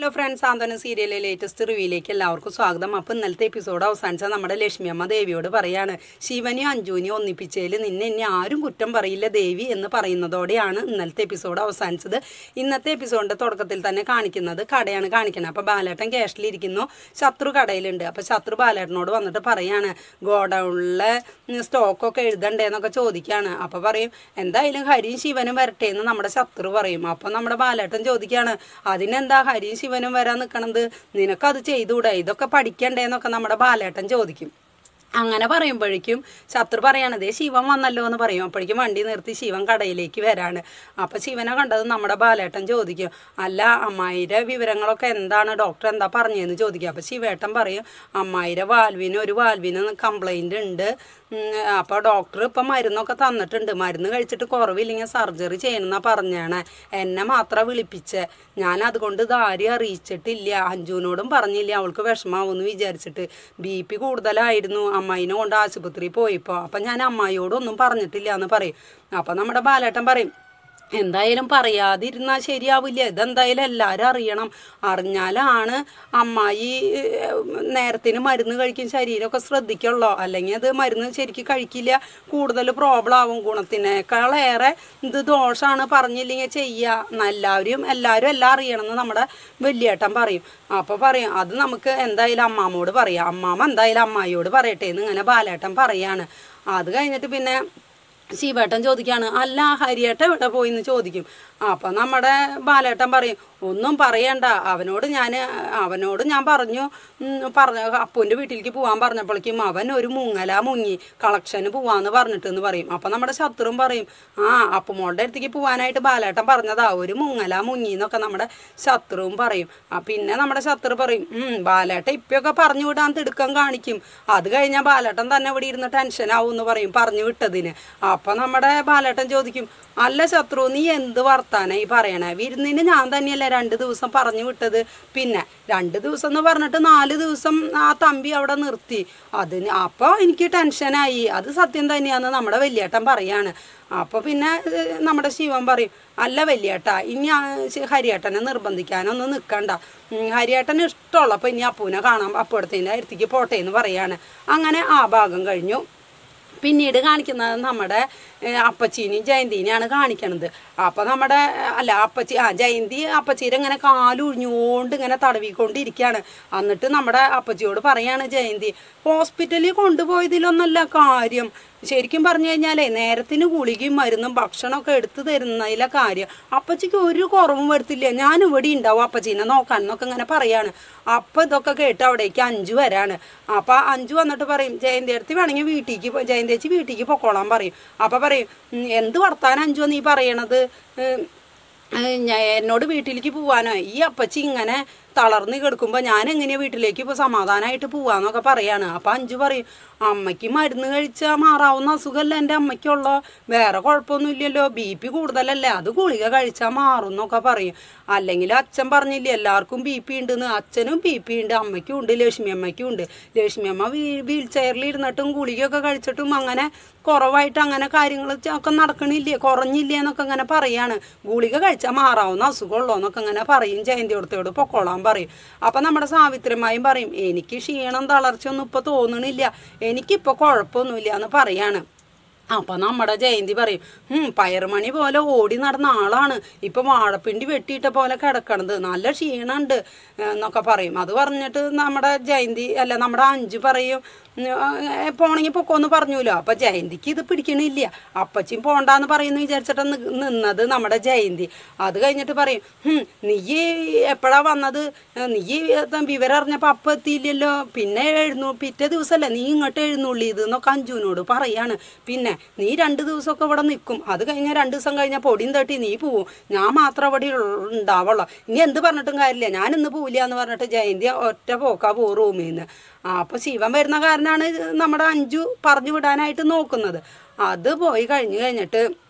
hello friends ആന്തോന സീരിയലിലെ latest റിവ്യൂയിലേക്ക് എല്ലാവർക്കും സ്വാഗതം അപ്പം ഇന്നലത്തെ എപ്പിസോഡ് അവസാനിച്ച നമ്മുടെ ലക്ഷ്മി അമ്മ ദേവിയോട് പറയാണ് ശിവനെയും അഞ്ജുവിനെയും ഒന്നിപ്പിച്ചതിൽ നിന്നെ ഇനി ആരും കുറ്റം പറയില്ല ദേവി എന്ന് പറയുന്നതോടെയാണ് ഇന്നലത്തെ എപ്പിസോഡ് അവസാനിച്ചത് ഇന്നത്തെ എപ്പിസോഡിന്റെ തുടക്കത്തിൽ തന്നെ കാണിക്കുന്നത് കടയാണ് കാണിക്കുന്നത് അപ്പോൾ ബാലേട്ടൻ ക്യാഷിലിരിക്കുന്നു ശത്രു കടയിലുണ്ട് അപ്പോൾ ശത്രു ബാലേട്ടനോട് വന്നിട്ട് പറയാണ് ഗോഡൗണിലെ സ്റ്റോക്കൊക്കെ എഴുതണ്ടേന്നൊക്കെ ചോദിക്കുകയാണ് അപ്പോൾ പറയും എന്തായാലും ഹരിയും ശിവനും വരട്ടെ എന്ന് നമ്മുടെ ശത്രു പറയും അപ്പോൾ നമ്മുടെ ബാലേട്ടൻ ചോദിക്കുകയാണ് അതിനെന്താ ഹരിയും ശിവനും വരാൻ നിൽക്കണത് നിനക്കത് ചെയ്തുകൂടെ ഇതൊക്കെ പഠിക്കണ്ടേന്നൊക്കെ നമ്മുടെ ബാലേട്ടൻ ചോദിക്കും അങ്ങനെ പറയുമ്പോഴേക്കും ശത്രു പറയണതേ ശിവൻ വന്നല്ലോ എന്ന് പറയും അപ്പോഴേക്കും വണ്ടി നിർത്തി ശിവൻ കടയിലേക്ക് വരാണ് അപ്പം ശിവനെ കണ്ടത് നമ്മുടെ ബാലേട്ടൻ ചോദിക്കും അല്ല അമ്മായിയുടെ വിവരങ്ങളൊക്കെ എന്താണ് ഡോക്ടർ എന്താ പറഞ്ഞതെന്ന് ചോദിക്കും അപ്പം ശിവേട്ടൻ പറയും അമ്മായിയുടെ വാൽവിന് ഒരു വാൽവിന് കംപ്ലൈൻ്റ് ഉണ്ട് അപ്പോൾ ഡോക്ടർ ഇപ്പം മരുന്നൊക്കെ തന്നിട്ടുണ്ട് മരുന്ന് കഴിച്ചിട്ട് കുറവില്ലെങ്കിൽ സർജറി ചെയ്യണമെന്നാ പറഞ്ഞാണ് എന്നെ മാത്രം വിളിപ്പിച്ചേ ഞാൻ അതുകൊണ്ട് ഇത് ആരും അറിയിച്ചിട്ടില്ല അഞ്ജുവിനോടും പറഞ്ഞില്ല അവൾക്ക് വിഷമാവുമെന്ന് വിചാരിച്ചിട്ട് ബി പി കൂടുതലായിരുന്നു അമ്മായിനെ കൊണ്ട് ആശുപത്രിയിൽ പോയപ്പോൾ അപ്പം ഞാൻ അമ്മായിയോടൊന്നും പറഞ്ഞിട്ടില്ല എന്ന് പറയും അപ്പം നമ്മുടെ ബാലേട്ടൻ പറയും എന്തായാലും പറയാതിരുന്നാൽ ശരിയാവില്ല ഇതെന്തായാലും എല്ലാവരും അറിയണം അറിഞ്ഞാലാണ് അമ്മായി ഏഹ്, നേരത്തിന് മരുന്ന് കഴിക്കും ശരീരമൊക്കെ ശ്രദ്ധിക്കുള്ളൂ അല്ലെങ്കിൽ അത് മരുന്ന് ശരിക്കും കഴിക്കില്ല കൂടുതൽ പ്രോബ്ലം ആവും ഗുണത്തിനേക്കാളേറെ ഇത് ദോഷമാണ് പറഞ്ഞില്ലെങ്കിൽ ചെയ്യുക എല്ലാവരും എല്ലാവരും എല്ലാം അറിയണമെന്ന് നമ്മുടെ വലിയേട്ടൻ പറയും അപ്പോൾ പറയും അത് നമുക്ക് എന്തായാലും അമ്മാമ്മോട് പറയാം അമ്മാമ്മ എന്തായാലും അമ്മായിയോട് പറയട്ടെ എന്ന് ഇങ്ങനെ ബാലേട്ടൻ പറയാണ് അത് കഴിഞ്ഞിട്ട് പിന്നെ ശിവേട്ടൻ ചോദിക്കാണ് അല്ല ഹരിയേട്ടൻ എവിടെ പോയി എന്ന് ചോദിക്കും അപ്പം നമ്മുടെ ബാലേട്ടൻ പറയും ഒന്നും പറയണ്ട അവനോട് ഞാൻ അവനോട് ഞാൻ പറഞ്ഞു ഉം, പറഞ്ഞ അപ്പൂൻ്റെ വീട്ടിലേക്ക് പോകാൻ പറഞ്ഞപ്പോഴേക്കും അവൻ ഒരു മുങ്ങല മുങ്ങി കളക്ഷന് പോവാന്ന് പറഞ്ഞിട്ടെന്ന് പറയും അപ്പം നമ്മുടെ ശത്രുവും പറയും ആ അപ്പുമോളുടെ അടുത്തേക്ക് പോകാനായിട്ട് ബാലേട്ടൻ പറഞ്ഞതാ ഒരു മുങ്ങല മുങ്ങി എന്നൊക്കെ നമ്മുടെ ശത്രുവും പറയും ആ, പിന്നെ നമ്മുടെ ശത്രു പറയും ഉം, ബാലേട്ടൻ ഇപ്പൊക്കെ പറഞ്ഞു വിടാൻ തിടുക്കം കാണിക്കും അത് കഴിഞ്ഞാൽ ബാലേട്ടൻ തന്നെ ഇവിടെ ഇരുന്ന് ടെൻഷൻ ആവും എന്ന് പറയും പറഞ്ഞു വിട്ടതിന് അപ്പം നമ്മുടെ ബാലേട്ടൻ ചോദിക്കും അല്ല ശത്രു നീ എന്ത് വർത്താനാ ഈ പറയണേ വിരുന്നിന് ഞാൻ തന്നെയല്ലേ രണ്ട് ദിവസം പറഞ്ഞു വിട്ടത് പിന്നെ രണ്ട് ദിവസം എന്ന് പറഞ്ഞിട്ട് നാല് ദിവസം ആ തമ്പി അവിടെ നിർത്തി അതിന് അപ്പോൾ എനിക്ക് ടെൻഷനായി അത് സത്യം തന്നെയാന്ന് നമ്മുടെ വലിയേട്ടൻ പറയാണ് അപ്പോൾ പിന്നെ ഏഹ്, നമ്മുടെ ശിവൻ പറയും അല്ല വലിയേട്ട ഇനി ആ ശ- ഹരിയേട്ടനെ നിർബന്ധിക്കാനൊന്നും നിൽക്കണ്ട ഉം, ഹരിയേട്ടന് ഇഷ്ടമുള്ളപ്പോൾ ഇനി അപ്പൂനെ കാണാൻ അപ്പുറത്തേൻ്റെ അടുത്തേക്ക് പോട്ടെ എന്ന് പറയാണ് അങ്ങനെ ആ ഭാഗം കഴിഞ്ഞു പിന്നീട് കാണിക്കുന്നത് നമ്മുടെ ഏഹ്, അപ്പച്ചീനെയും ജയന്തിനെയാണ് കാണിക്കണത് അപ്പം നമ്മുടെ ഏഹ്, അല്ല അപ്പച്ചി ആ ജയന്തി അപ്പച്ചീരെ ഇങ്ങനെ കാലുഴിഞ്ഞുകൊണ്ട് ഇങ്ങനെ തടവിക്കൊണ്ടിരിക്കുകയാണ് എന്നിട്ട് നമ്മുടെ അപ്പച്ചിയോട് പറയാണ് ജയന്തി ഹോസ്പിറ്റലിൽ കൊണ്ടുപോയതിലൊന്നല്ല കാര്യം ശരിക്കും പറഞ്ഞു കഴിഞ്ഞാലേ നേരത്തിന് ഗുളികയും മരുന്നും ഭക്ഷണമൊക്കെ എടുത്തു തരുന്നതിലെ കാര്യം അപ്പച്ചിക്ക് ഒരു കുറവും വരുത്തില്ല ഞാൻ ഇവിടെ ഉണ്ടാവും അപ്പച്ചീനെ നോക്കാൻ എന്നൊക്കെ ഇങ്ങനെ പറയാണ് അപ്പം ഇതൊക്കെ കേട്ട് അവിടേക്ക് അഞ്ചു വരാണ് അപ്പം അഞ്ചു വന്നിട്ട് പറയും ജയന്തി അടുത്ത് വേണമെങ്കിൽ വീട്ടിലേക്ക് പോ- ജയന്തി ചേച്ചി വീട്ടിലേക്ക് പൊക്കോളാൻ പറയും അപ്പം പറയും "ഉം, എന്ത് വർത്താനം അഞ്ചു നീ പറയണത് ഉം, ഏഹ് ഞാൻ എന്നോട് വീട്ടിലേക്ക് പോവാനോ ഈ അപ്പച്ചി ഇങ്ങനെ തളർന്ന് കിടക്കുമ്പോൾ ഞാൻ എങ്ങനെയാണ് വീട്ടിലേക്ക് ഇപ്പോൾ സമാധാനമായിട്ട് പോവാന്നൊക്കെ പറയാണ് അപ്പം അഞ്ചു പറയും അമ്മയ്ക്ക് മരുന്ന് കഴിച്ചാൽ മാറാവുന്ന അസുഖമല്ല എൻ്റെ അമ്മയ്ക്കുള്ളോ വേറെ കുഴപ്പമൊന്നുമില്ലല്ലോ ബി പി കൂടുതലല്ലേ അത് ഗുളിക കഴിച്ചാൽ മാറും എന്നൊക്കെ പറയും അല്ലെങ്കിൽ അച്ഛൻ പറഞ്ഞില്ലേ എല്ലാവർക്കും ബി പി ഉണ്ടെന്ന് അച്ഛനും ബി പി ഉണ്ട് അമ്മയ്ക്കും ഉണ്ട് ലക്ഷ്മി അമ്മയ്ക്കും ഉണ്ട് ലക്ഷ്മി അമ്മ വീ വീൽ ചെയറിൽ ഇരുന്നിട്ടും ഗുളികയൊക്കെ കഴിച്ചിട്ടും അങ്ങനെ കുറവായിട്ട് അങ്ങനെ കാര്യങ്ങൾ ഒക്കെ നടക്കണില്ലേ കുറഞ്ഞില്ലേ എന്നൊക്കെ ഇങ്ങനെ പറയാണ് ഗുളിക കഴിച്ചാൽ മാറാവുന്ന അസുഖമുള്ളൂ എന്നൊക്കെ ഇങ്ങനെ പറയും ജയന്തിയോടത്തോട് പൊക്കോളാൻ പറയും അപ്പം നമ്മുടെ സാവിത്രിമായും പറയും എനിക്ക് ക്ഷീണം തളർച്ചയൊന്നും ഇപ്പോൾ തോന്നണില്ല എനിക്കിപ്പോൾ കുഴപ്പമൊന്നുമില്ല എന്ന് പറയാണ് അപ്പം നമ്മുടെ ജയന്തി പറയും "ഉം, പയറുമണി പോലെ ഓടി നടന്ന ആളാണ് ഇപ്പം വാഴപ്പിണ്ടി വെട്ടിയിട്ട പോലെ കിടക്കണത് നല്ല ക്ഷീണമുണ്ട് എന്നൊക്കെ പറയും അത് പറഞ്ഞിട്ട് നമ്മുടെ ജയന്തി അല്ല നമ്മുടെ അഞ്ചു പറയും പോണെങ്കിൽ പൊക്കോന്ന് പറഞ്ഞൂലോ അപ്പം ജയന്തിക്ക് ഇത് പിടിക്കണില്ല അപ്പച്ചിയും പോണ്ടാന്ന് പറയുന്നു വിചാരിച്ചിട്ട് നി- നിന്നത് നമ്മുടെ ജയന്തി അത് കഴിഞ്ഞിട്ട് പറയും "ഹും, നീ എപ്പോഴാ വന്നത് നീ വിവരം അറിഞ്ഞപ്പോൾ അപ്പം എത്തിയില്ലല്ലോ പിന്നെ എഴുന്നു പിറ്റേ ദിവസമല്ലേ നീ ഇങ്ങോട്ട് എഴുന്നള്ളിയത് എന്നൊക്കെ അഞ്ജുവിനോട് പറയാണ് പിന്നെ നീ രണ്ട് ദിവസമൊക്കെ ഇവിടെ നിൽക്കും അത് കഴിഞ്ഞാൽ രണ്ട് ദിവസം കഴിഞ്ഞാൽ പൊടിയും തട്ടി നീ പോവും ഞാൻ മാത്രം അവിടെ ഉണ്ടാവുള്ളൂ ഇനി എന്ത് പറഞ്ഞിട്ടും കാര്യമില്ല ഞാൻ ഇന്ന് പോവില്ല എന്ന് പറഞ്ഞിട്ട് ജയന്തി ഒറ്റ പോക്കാ പോ റൂമിൽ നിന്ന് അപ്പോൾ ശിവൻ വരുന്ന കാരനാണ് നമ്മുടെ അഞ്ചു പറഞ്ഞു വിടാനായിട്ട് നോക്കുന്നത് അത് പോയി കഴിഞ്ഞ് കഴിഞ്ഞിട്ട്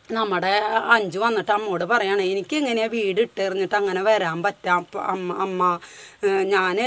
നമ്മുടെ അഞ്ചു വന്നിട്ട് അമ്മോട് പറയാണ് എനിക്ക് എങ്ങനെയാ വീട് ഇട്ടെറിഞ്ഞിട്ട് അങ്ങനെ വരാൻ പറ്റാം അപ്പ- അമ്മ അമ്മ ഞാൻ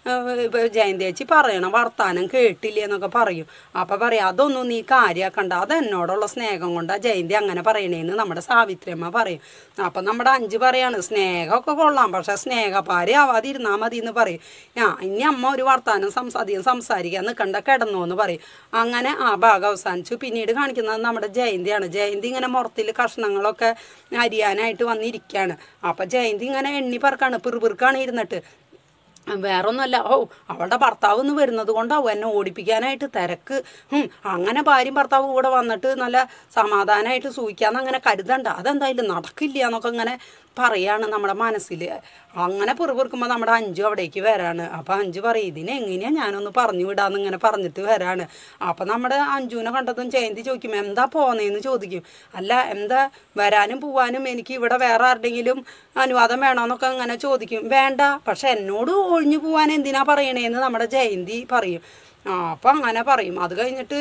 ജയന്തി ചേച്ചി പറയണ വർത്താനം കേട്ടില്ല എന്നൊക്കെ പറയും അപ്പം പറയും അതൊന്നും നീ കാര്യാക്കണ്ട അത് എന്നോടുള്ള സ്നേഹം കൊണ്ടാ ജയന്തി അങ്ങനെ പറയണേന്ന് നമ്മുടെ സാവിത്രിയമ്മ പറയും അപ്പം നമ്മുടെ അഞ്ച് പറയാണ് സ്നേഹമൊക്കെ കൊള്ളാം പക്ഷെ സ്നേഹപ്പാരി ആവാതിരുന്നാൽ മതി എന്ന് പറയും ആ ഇനി അമ്മ ഒരു വർത്താനം സംസാ അധികം സംസാരിക്കാൻ നിൽക്കണ്ട കിടന്നു എന്ന് പറയും അങ്ങനെ ആ ഭാഗം അവസാനിച്ചു പിന്നീട് കാണിക്കുന്നത് നമ്മുടെ ജയന്തിയാണ് ജയന്തി ഇങ്ങനെ മുറത്തിൽ കഷ്ണങ്ങളൊക്കെ അരിയാനായിട്ട് വന്നിരിക്കുകയാണ് അപ്പം ജയന്തി ഇങ്ങനെ എണ്ണി പറക്കാണ് പിറുപിറുക്കാണ് ഇരുന്നിട്ട് വേറൊന്നുമല്ല ഓ അവളുടെ ഭർത്താവ് ഒന്ന് വരുന്നത് കൊണ്ടാവും എന്നെ ഓടിപ്പിക്കാനായിട്ട് തിരക്ക് ഉം, അങ്ങനെ ഭാര്യയും ഭർത്താവും കൂടെ വന്നിട്ട് നല്ല സമാധാനമായിട്ട് സൂഹിക്കാന്ന് അങ്ങനെ കരുതണ്ട അതെന്തായാലും നടക്കില്ല എന്നൊക്കെ ഇങ്ങനെ പറയാണ് നമ്മുടെ മനസ്സിൽ അങ്ങനെ പിറുപിറുക്കുമ്പോൾ നമ്മുടെ അഞ്ചു അവിടേക്ക് വരാണ് അപ്പം അഞ്ചു പറയും ഇതിനെ എങ്ങനെയാണ് ഞാനൊന്ന് പറഞ്ഞു വിടാന്ന് ഇങ്ങനെ പറഞ്ഞിട്ട് വരാണ് അപ്പം നമ്മുടെ അഞ്ജുവിനെ കണ്ടതും ജയന്തി ചോദിക്കും എന്താ പോന്നേന്ന് ചോദിക്കും അല്ല എന്താ വരാനും പോവാനും എനിക്ക് ഇവിടെ വേറെ ആരുടെങ്കിലും അനുവാദം വേണമെന്നൊക്കെ അങ്ങനെ ചോദിക്കും വേണ്ട പക്ഷെ എന്നോട് ഒഴിഞ്ഞു പോവാൻ എന്തിനാ പറയണേന്ന് നമ്മുടെ ജയന്തി പറയും ആ അപ്പം അങ്ങനെ പറയും അത് കഴിഞ്ഞിട്ട്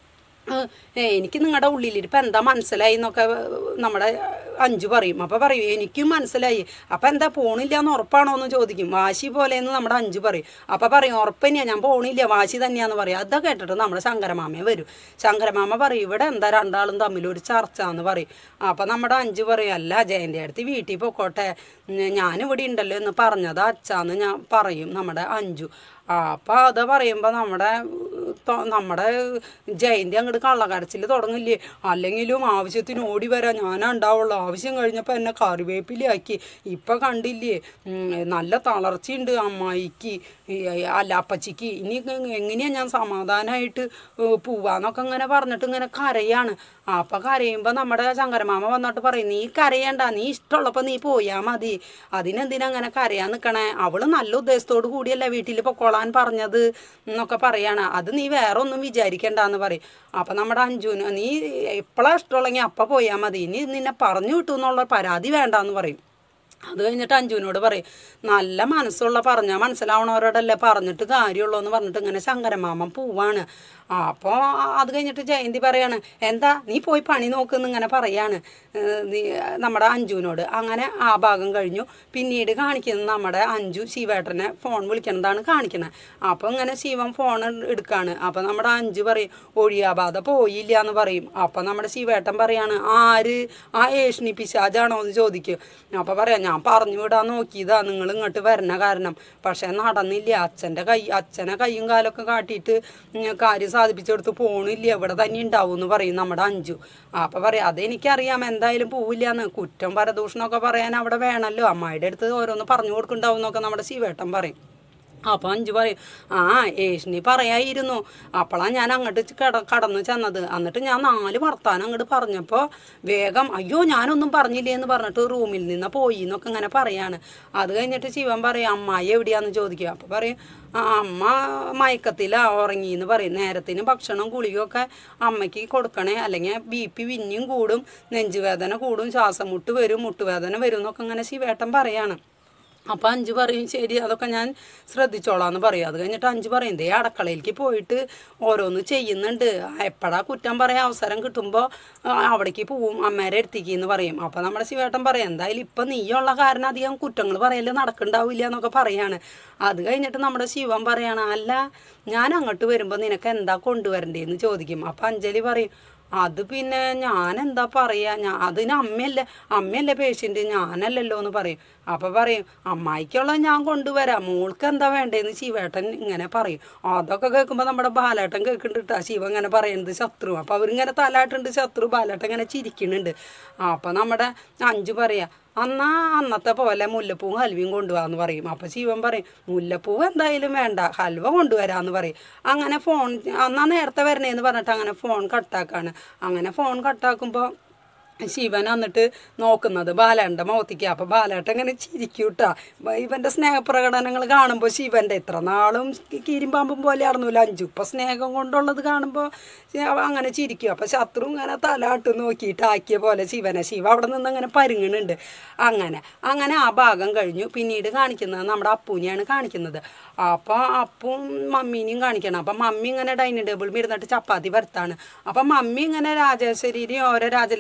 ഏഹ്, ഏഹ്, എനിക്ക് നിങ്ങളുടെ ഉള്ളിലിരിപ്പം എന്താ മനസ്സിലായി എന്നൊക്കെ നമ്മുടെ അഞ്ചു പറയും അപ്പോൾ പറയും എനിക്കും മനസ്സിലായി അപ്പം എന്താ പോണില്ല എന്ന് ഉറപ്പാണോ എന്ന് ചോദിക്കും വാശി പോലെയെന്ന് നമ്മുടെ അഞ്ചു പറയും അപ്പം പറയും ഉറപ്പ് തന്നെയാണ് ഞാൻ പോണില്ല വാശി തന്നെയാന്ന് പറയും അതൊക്കെ കേട്ടിട്ട് നമ്മുടെ ശങ്കരമാമയെ വരും ശങ്കരമാമ പറയും ഇവിടെ എന്താ രണ്ടാളും തമ്മിൽ ഒരു ചർച്ച എന്ന് പറയും അപ്പം നമ്മുടെ അഞ്ചു പറയും അല്ല ജയൻ്റെ അടുത്ത് വീട്ടിൽ പൊക്കോട്ടെ ഉം, ഞാനിവിടെ ഉണ്ടല്ലോ എന്ന് പറഞ്ഞത് അച്ഛാന്ന് ഞാൻ പറയും നമ്മുടെ അഞ്ചു ആ അപ്പം അത് പറയുമ്പോൾ നമ്മുടെ ത- നമ്മുടെ ജയന്തി അങ്ങോട്ട് കള്ളക്കരച്ചിൽ തുടങ്ങില്ലേ അല്ലെങ്കിലും ആവശ്യത്തിന് ഓടി വരാൻ ഞാനാ ഉണ്ടാവുള്ളൂ ആവശ്യം കഴിഞ്ഞപ്പോൾ എന്നെ കറിവേപ്പിലാക്കി ഇപ്പം കണ്ടില്ലേ ഉം, നല്ല തളർച്ചയുണ്ട് അമ്മായിക്ക് ഈ, അല്ല അപ്പച്ചിക്ക് ഇനി എങ്ങനെയാണ് ഞാൻ സമാധാനമായിട്ട് പോവാന്നൊക്കെ ഇങ്ങനെ പറഞ്ഞിട്ട് ഇങ്ങനെ കരയാണ് അപ്പം കരയുമ്പോൾ നമ്മുടെ ശങ്കരമാമ വന്നിട്ട് പറയും നീ കരയണ്ട നീ ഇഷ്ടമുള്ളപ്പോൾ നീ പോയാൽ മതി അതിനെന്തിനാ അങ്ങനെ കരയാൻ നിൽക്കണേ അവള് നല്ല ഉദ്ദേശത്തോടു കൂടിയല്ല വീട്ടിൽ പൊക്കോളാൻ പറഞ്ഞത് എന്നൊക്കെ പറയാണ് അത് നീ വേറെ ഒന്നും വിചാരിക്കണ്ടെന്ന് പറയും അപ്പം നമ്മുടെ അഞ്ജുന് നീ എപ്പോഴാണ് ഇഷ്ടമുള്ളെങ്കിൽ അപ്പം പോയാൽ മതി ഇനി നിന്നെ പറഞ്ഞു വിട്ടു എന്നുള്ള പരാതി വേണ്ടാന്ന് പറയും അത് കഴിഞ്ഞിട്ട് അഞ്ജുവിനോട് പറയും നല്ല മനസ്സുള്ള പറഞ്ഞാൽ മനസ്സിലാവണവരോടല്ലേ പറഞ്ഞിട്ട് കാര്യമുള്ളൂ എന്ന് പറഞ്ഞിട്ട് ഇങ്ങനെ ശങ്കരമാമൻ പോവാണ് അപ്പോൾ അത് കഴിഞ്ഞിട്ട് ജയന്തി പറയാണ് എന്താ നീ പോയി പണി നോക്കുന്ന് ഇങ്ങനെ പറയാണ് ഏഹ് നീ നമ്മുടെ അഞ്ജുവിനോട് അങ്ങനെ ആ ഭാഗം കഴിഞ്ഞു പിന്നീട് കാണിക്കുന്നത് നമ്മുടെ അഞ്ജു ശിവേട്ടനെ ഫോൺ വിളിക്കണതാണ് കാണിക്കുന്നത് അപ്പോൾ ഇങ്ങനെ ശിവൻ ഫോൺ എടുക്കാണ് അപ്പോൾ നമ്മുടെ അഞ്ജു പറയും ഒഴിയാബാധ പോയില്ല എന്ന് പറയും അപ്പോൾ നമ്മുടെ ശിവേട്ടൻ പറയാണ് ആര് ആ ഏഷ്ണി പിശാജാണോ എന്ന് ചോദിക്കും അപ്പോൾ പറയാം ഞാൻ പറഞ്ഞു വിടാൻ നോക്കിയതാ നിങ്ങൾ ഇങ്ങോട്ട് വരണ കാരണം പക്ഷെ നടന്നില്ല അച്ഛൻ്റെ കൈ അച്ഛനെ കൈയും കാലൊക്കെ കാട്ടിയിട്ട് ഉം, കാര്യം സാധിപ്പിച്ചെടുത്ത് പോണില്ല ഇവിടെ തന്നെ ഉണ്ടാവും എന്ന് പറയും നമ്മുടെ അഞ്ചു അപ്പം പറയാം അതെനിക്കറിയാം എന്തായാലും പോവില്ല എന്ന് കുറ്റം പരദൂഷണമൊക്കെ പറയാൻ അവിടെ വേണമല്ലോ അമ്മായിയുടെ അടുത്ത് ഓരോന്ന് പറഞ്ഞു കൊടുക്കുന്നുണ്ടാവും എന്നൊക്കെ നമ്മുടെ ശിവേട്ടൻ പറയും അപ്പോൾ അഞ്ചു പറയും ആ ഏഷ്ണി പറയായിരുന്നു അപ്പോഴാണ് ഞാൻ അങ്ങോട്ട് കട കടന്നു ചെന്നത് എന്നിട്ട് ഞാൻ നാല് വർത്താനം അങ്ങോട്ട് പറഞ്ഞപ്പോൾ വേഗം അയ്യോ ഞാനൊന്നും പറഞ്ഞില്ലേ എന്ന് പറഞ്ഞിട്ട് റൂമിൽ നിന്ന് പോയി എന്നൊക്കെ ഇങ്ങനെ പറയാണ് അത് കഴിഞ്ഞിട്ട് ശിവൻ പറയും അമ്മായി എവിടെയാന്ന് ചോദിക്കുക അപ്പോൾ പറയും ആ അമ്മ മയക്കത്തിലാ ഉറങ്ങി എന്ന് പറയും നേരത്തിന് ഭക്ഷണം ഗുളികയൊക്കെ അമ്മയ്ക്ക് കൊടുക്കണേ അല്ലെങ്കിൽ ബി പി പിന്നെയും കൂടും നെഞ്ചുവേദന കൂടും ശ്വാസം മുട്ട് വരും മുട്ടുവേദന വരും എന്നൊക്കെ ഇങ്ങനെ ശിവേട്ടൻ പറയാണ് അപ്പം അഞ്ച് പറയും ശരി അതൊക്കെ ഞാൻ ശ്രദ്ധിച്ചോളാന്ന് പറയും അത് കഴിഞ്ഞിട്ട് അഞ്ച് പറയും ദേ അടക്കളയിലേക്ക് പോയിട്ട് ഓരോന്ന് ചെയ്യുന്നുണ്ട് എപ്പോഴാ കുറ്റം പറയാൻ അവസരം കിട്ടുമ്പോൾ അവിടേക്ക് പോവും അമ്മേരെ അടുത്തേക്ക് എന്ന് പറയും അപ്പം നമ്മുടെ ശിവേട്ടൻ പറയും എന്തായാലും ഇപ്പം നീയുള്ള കാരണം അധികം കുറ്റങ്ങൾ പറയല് നടക്കണ്ടാവില്ല എന്നൊക്കെ പറയാണ് അത് കഴിഞ്ഞിട്ട് നമ്മുടെ ശിവൻ പറയാണ് അല്ല ഞാൻ അങ്ങോട്ട് വരുമ്പോൾ നിനക്ക് എന്താ കൊണ്ടുവരണ്ടേന്ന് ചോദിക്കും അപ്പം അഞ്ജലി പറയും അത് പിന്നെ ഞാൻ എന്താ പറയാ ഞാൻ അതിന് അമ്മയല്ലേ അമ്മയല്ലേ പേഷ്യൻ്റ് ഞാനല്ലല്ലോ എന്ന് പറയും അപ്പോൾ പറയും അമ്മായിക്കുള്ളത് ഞാൻ കൊണ്ടുവരാം മോൾക്ക് എന്താ വേണ്ടതെന്ന് ശിവേട്ടൻ ഇങ്ങനെ പറയും അതൊക്കെ കേൾക്കുമ്പോൾ നമ്മുടെ ബാലേട്ടൻ കേൾക്കുന്നുണ്ട് കേട്ടോ ശിവ ഇങ്ങനെ പറയുന്നത് ശത്രു അപ്പോൾ അവരിങ്ങനെ തലാട്ടുണ്ട് ശത്രു ബാലേട്ടൻ ഇങ്ങനെ ചിരിക്കുന്നുണ്ട് അപ്പോൾ നമ്മുടെ അഞ്ചു പറയാ അന്നാ അന്നത്തെ പോലെ മുല്ലപ്പൂവും ഹൽവയും കൊണ്ടുപോകാന്ന് പറയും അപ്പോൾ ശിവൻ പറയും മുല്ലപ്പൂവ് എന്തായാലും വേണ്ട ഹൽവ കൊണ്ടുവരാന്ന് പറയും അങ്ങനെ ഫോൺ അന്നാ നേരത്തെ വരണേന്ന് പറഞ്ഞിട്ട് അങ്ങനെ ഫോൺ കട്ടാക്കാണ് അങ്ങനെ ഫോൺ കട്ടാക്കുമ്പോൾ ശിവൻ വന്നിട്ട് നോക്കുന്നത് ബാലേട്ടൻ്റെ മുഖത്തേക്ക് അപ്പോൾ ബാലേട്ടൻ ഇങ്ങനെ ചിരിക്കൂട്ടാ ഇവൻ്റെ സ്നേഹപ്രകടനങ്ങൾ കാണുമ്പോൾ ശിവൻ്റെ ഇത്ര നാളും കീരിമ്പാമ്പും പോലെ ആയിരുന്നില്ല അഞ്ചു ഇപ്പം സ്നേഹം കൊണ്ടുള്ളത് കാണുമ്പോൾ അങ്ങനെ ചിരിക്കും അപ്പോൾ ശത്രു ഇങ്ങനെ തലാട്ട് നോക്കിയിട്ട് ആക്കിയ പോലെ ശിവനെ ശിവ അവിടെ നിന്ന് അങ്ങനെ പരുങ്ങണുണ്ട് അങ്ങനെ അങ്ങനെ ആ ഭാഗം കഴിഞ്ഞു പിന്നീട് കാണിക്കുന്നത് നമ്മുടെ അപ്പൂനെയാണ് കാണിക്കുന്നത് അപ്പോൾ അപ്പും മമ്മീനെയും കാണിക്കണം അപ്പം മമ്മി ഇങ്ങനെ ഡൈനിങ് ടേബിളിൽ ഇരുന്നിട്ട് ചപ്പാത്തി വറുത്താണ് അപ്പം മമ്മി ഇങ്ങനെ രാജേശ്വരിയുടെയും ഓരോ രാജലക്ഷ്മിയുടെയും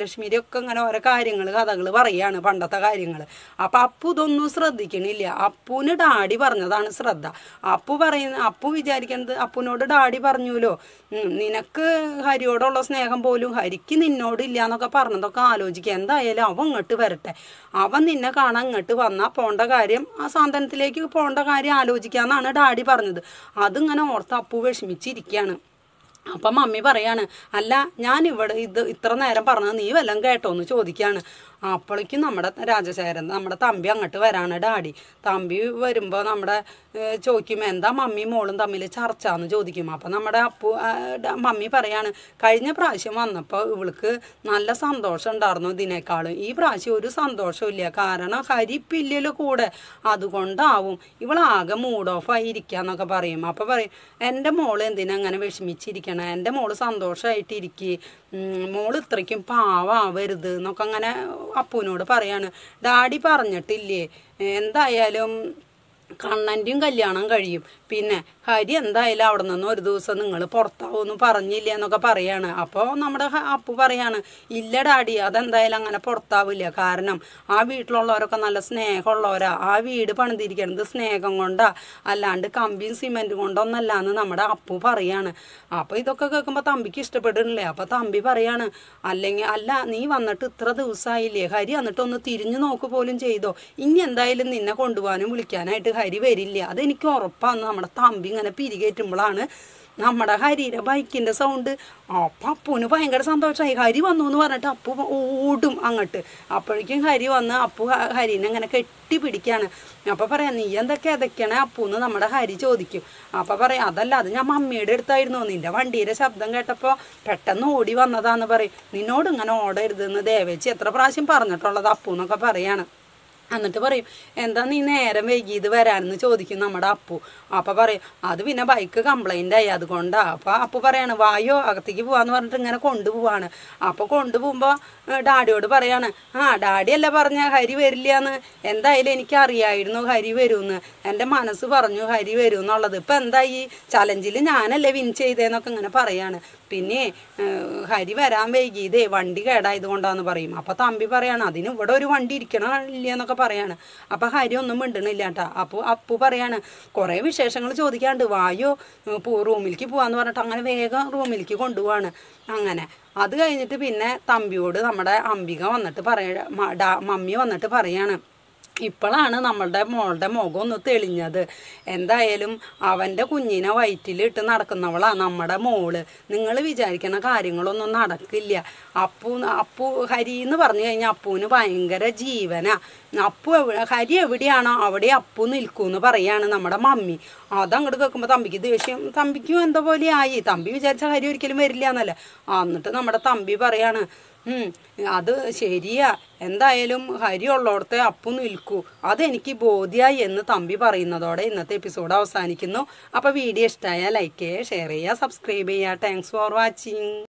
ഒക്കെ ഇങ്ങനെ ഓരോ കാര്യങ്ങൾ കഥകൾ പറയാണ് പണ്ടത്തെ കാര്യങ്ങൾ അപ്പം അപ്പു ഇതൊന്നും ശ്രദ്ധിക്കണില്ല അപ്പുവിന് ഡാഡി പറഞ്ഞതാണ് ശ്രദ്ധ അപ്പു പറയുന്ന അപ്പു വിചാരിക്കുന്നത് അപ്പുവിനോട് ഡാഡി പറഞ്ഞുല്ലോ ഉം, നിനക്ക് ഹരിയോടുള്ള സ്നേഹം പോലും ഹരിക്ക് നിന്നോടില്ല എന്നൊക്കെ പറഞ്ഞതൊക്കെ ആലോചിക്കുക എന്തായാലും അവൻ ഇങ്ങോട്ട് വരട്ടെ അവൻ നിന്നെ കാണാൻ ഇങ്ങോട്ട് വന്നാൽ പോണ്ട കാര്യം ആ സാന്ത്വനത്തിലേക്ക് പോണ്ട കാര്യം ആലോചിക്കാന്നാണ് ഡാഡി പറഞ്ഞത് അതിങ്ങനെ ഓർത്ത് അപ്പു വിഷമിച്ചിരിക്കുകയാണ് അപ്പം മമ്മി പറയാണ് അല്ല ഞാൻ ഇവിടെ ഇത് ഇത്ര നേരം പറഞ്ഞത് നീ വല്ലതും കേട്ടോ എന്ന് ചോദിക്കുകയാണ് അപ്പോഴേക്കും നമ്മുടെ രാജശേഖരൻ നമ്മുടെ തമ്പി അങ്ങോട്ട് വരാണ് ഡാഡി തമ്പി വരുമ്പോൾ നമ്മുടെ ഏഹ്, ചോദിക്കും എന്താ മമ്മിയും മോളും തമ്മിൽ ചർച്ച എന്ന് ചോദിക്കും അപ്പം നമ്മുടെ അപ്പു ആ, ഡ- മമ്മി പറയാണ് കഴിഞ്ഞ പ്രാവശ്യം വന്നപ്പോൾ ഇവൾക്ക് നല്ല സന്തോഷം ഉണ്ടായിരുന്നു ഇതിനേക്കാളും ഈ പ്രാവശ്യം ഒരു സന്തോഷമില്ല കാരണം ഹരിപ്പില്ലല്ലോ കൂടെ അതുകൊണ്ടാവും ഇവളാകെ മൂഡ് ഓഫ് ആയി ഇരിക്കാന്നൊക്കെ പറയും അപ്പോൾ പറയും എൻ്റെ മോള് എന്തിനാ അങ്ങനെ വിഷമിച്ചിരിക്കണം എൻ്റെ മോള് സന്തോഷമായിട്ടിരിക്കുക മോള് ഇത്രയ്ക്കും പാവാവരുത് എന്നൊക്കെ അങ്ങനെ അപ്പുവിനോട് പറയാണ് ഡാഡി പറഞ്ഞിട്ടില്ലേ എന്തായാലും കണ്ണൻ്റെയും കല്യാണം കഴിയും പിന്നെ ഹരി എന്തായാലും അവിടെ നിന്ന് ഒരു ദിവസം നിങ്ങൾ പുറത്താവുമെന്ന് പറഞ്ഞില്ല എന്നൊക്കെ പറയാണ് അപ്പോൾ നമ്മുടെ ഹ- അപ്പു പറയാണ് ഇല്ല ഡാഡി അതെന്തായാലും അങ്ങനെ പുറത്താവില്ല കാരണം ആ വീട്ടിലുള്ളവരൊക്കെ നല്ല സ്നേഹമുള്ളവരാ ആ വീട് പണിതിരിക്കുന്നത് സ്നേഹം കൊണ്ടാ അല്ലാണ്ട് കമ്പിയും സിമെൻറ്റും കൊണ്ടൊന്നല്ല എന്ന് നമ്മുടെ അപ്പു പറയാണ് അപ്പോൾ ഇതൊക്കെ കേൾക്കുമ്പോൾ തമ്പിക്ക് ഇഷ്ടപ്പെട്ടിട്ടില്ലേ അപ്പോൾ തമ്പി പറയാണ് അല്ലെങ്കിൽ അല്ല നീ വന്നിട്ട് ഇത്ര ദിവസമായില്ലേ ഹരി എന്നിട്ട് ഒന്ന് തിരിഞ്ഞു നോക്ക് പോലും ചെയ്തോ ഇനി എന്തായാലും നിന്നെ കൊണ്ടുപോകാനും വിളിക്കാനായിട്ട് ഹരി വരില്ല അതെനിക്ക് ഉറപ്പാന്ന് നമ്മുടെ തമ്പി ഇങ്ങനെ പിരികേറ്റുമ്പോഴാണ് നമ്മുടെ ഹരിയുടെ ബൈക്കിൻ്റെ സൗണ്ട് അപ്പം അപ്പുവിന് ഭയങ്കര സന്തോഷമായി ഹരി വന്നു എന്ന് പറഞ്ഞിട്ട് അപ്പു ഓടും അങ്ങോട്ട് അപ്പോഴേക്കും ഹരി വന്ന് അപ്പു ഹ- ഹരിനെ അങ്ങനെ കെട്ടിപ്പിടിക്കാണ് അപ്പോൾ പറയാം നീ എന്തൊക്കെ എതൊക്കെയാണ് അപ്പൂന്ന് നമ്മുടെ ഹരി ചോദിക്കും അപ്പോൾ പറയാം അതല്ല അത് ഞാൻ മമ്മിയുടെ അടുത്തായിരുന്നു നിന്റെ വണ്ടിയുടെ ശബ്ദം കേട്ടപ്പോൾ പെട്ടെന്ന് ഓടി വന്നതാന്ന് പറയും നിന്നോട് ഇങ്ങനെ ഓടരുതെന്ന് ദേവേച്ചി എത്ര പ്രാവശ്യം പറഞ്ഞിട്ടുള്ളത് അപ്പു എന്നൊക്കെ പറയാണ് എന്നിട്ട് പറയും എന്താ നീ നേരം വൈകിയത് വരാനെന്ന് ചോദിക്കും നമ്മുടെ അപ്പു അപ്പം പറയും അത് പിന്നെ ബൈക്ക് കംപ്ലൈൻ്റ് ആയി അതുകൊണ്ടാ അപ്പം അപ്പു പറയാണ് വായോ അകത്തേക്ക് പോവാന്ന് പറഞ്ഞിട്ട് ഇങ്ങനെ കൊണ്ടുപോവാണ് അപ്പോൾ കൊണ്ടുപോകുമ്പോൾ ഡാഡിയോട് പറയാണ് ആ ഡാഡി അല്ല പറഞ്ഞ ഹരി വരില്ല എന്ന് എന്തായാലും എനിക്ക് അറിയായിരുന്നു ഹരി വരുമെന്ന് എൻ്റെ മനസ്സ് പറഞ്ഞു ഹരി വരും എന്നുള്ളത് ഇപ്പം എന്താ ഈ ചലഞ്ചിൽ ഞാനല്ലേ വിൻ ചെയ്തേന്നൊക്കെ ഇങ്ങനെ പറയാണ് പിന്നെ ഏഹ്, ഹരി വരാൻ വൈകിയതേ വണ്ടി കേടായത് കൊണ്ടാന്ന് പറയും അപ്പൊ തമ്പി പറയാണ് അതിന് ഇവിടെ ഒരു വണ്ടി ഇരിക്കണില്ല എന്നൊക്കെ പറയാണ് അപ്പൊ ഹരി ഒന്നും മിണ്ടണില്ല കേട്ടാ അപ്പൊ അപ്പു പറയാണ് കുറെ വിശേഷങ്ങൾ ചോദിക്കാണ്ട് വായോ ഏഹ്, പോ റൂമിലേക്ക് പോവാന്ന് പറഞ്ഞിട്ട് അങ്ങനെ വേഗം റൂമിലേക്ക് കൊണ്ടുപോവാണ് അങ്ങനെ അത് കഴിഞ്ഞിട്ട് പിന്നെ തമ്പിയോട് നമ്മുടെ അംബിക വന്നിട്ട് പറയ മ- ഡാ- മമ്മി വന്നിട്ട് പറയാണ് ഇപ്പോഴാണ് നമ്മളുടെ മോളുടെ മുഖം ഒന്ന് തെളിഞ്ഞത് എന്തായാലും അവൻ്റെ കുഞ്ഞിനെ വയറ്റിലിട്ട് നടക്കുന്നവളാ നമ്മുടെ മോള് നിങ്ങൾ വിചാരിക്കുന്ന കാര്യങ്ങളൊന്നും നടക്കില്ല അപ്പു അപ്പു ഹരി എന്ന് പറഞ്ഞു കഴിഞ്ഞാൽ അപ്പുവിന് ഭയങ്കര ജീവനാ അപ്പു എവിടെ ഹരി എവിടെയാണോ അവിടെ അപ്പു നിൽക്കൂന്ന് പറയാണ് നമ്മുടെ മമ്മി അതങ്ങോട്ട് കേൾക്കുമ്പോൾ തമ്പിക്ക് ദേഷ്യം തമ്പിക്കും എന്തോ പോലെ ആയി തമ്പി വിചാരിച്ച ഹരി ഒരിക്കലും വരില്ല എന്നല്ലേ ആ, എന്നിട്ട് നമ്മുടെ തമ്പി പറയാണ് ഉം, അത് ശരിയാ എന്തായാലും ഹരി ഉള്ളോടത്തെ അപ്പു നിൽക്കൂ അതെനിക്ക് ബോധ്യായി എന്ന് തമ്പി പറയുന്നതോടെ ഇന്നത്തെ എപ്പിസോഡ് അവസാനിക്കുന്നു അപ്പോൾ വീഡിയോ ഇഷ്ടമായാൽ ലൈക്ക് ചെയ്യുക ഷെയർ ചെയ്യുക സബ്സ്ക്രൈബ് ചെയ്യുക താങ്ക്സ് ഫോർ വാച്ചിങ്